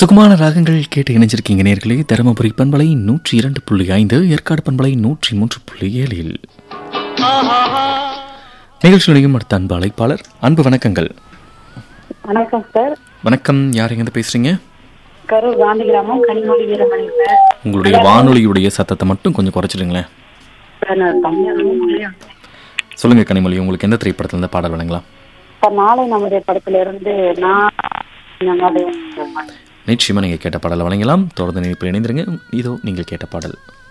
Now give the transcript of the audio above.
சுகமான ராகங்கள் கேட்டு இணைஞ்சிருக்கீங்க நேர்களே தருமபுரி பண்பலை நூற்றி இரண்டு புள்ளி ஐந்து ஏற்காடு பண்பலை நூற்றி மூன்று புள்ளி ஏழில் நிகழ்ச்சியிலையும் அடுத்த அன்பு அழைப்பாளர் அன்பு வணக்கங்கள் வணக்கம் சார் வணக்கம் யார் எங்கேருந்து பேசுறீங்க கரூர் காந்தி கிராமம் கனிமொழி வீரமணி சார் உங்களுடைய வானொலியுடைய சத்தத்தை மட்டும் கொஞ்சம் குறைச்சிடுங்களேன் சார் நான் தமிழ் சொல்லுங்க கனிமொழி உங்களுக்கு எந்த திரைப்படத்துல இருந்து பாடல் வழங்கலாம் சார் நாளை நம்முடைய படத்துல இருந்து நான் இந்த மாதிரி நிச்சயமா நீங்க கேட்ட பாடல் வழங்கலாம் தொடர்ந்து நினைப்பில் இணைந்திருங்க இதோ நீங்கள் கேட்ட பாடல்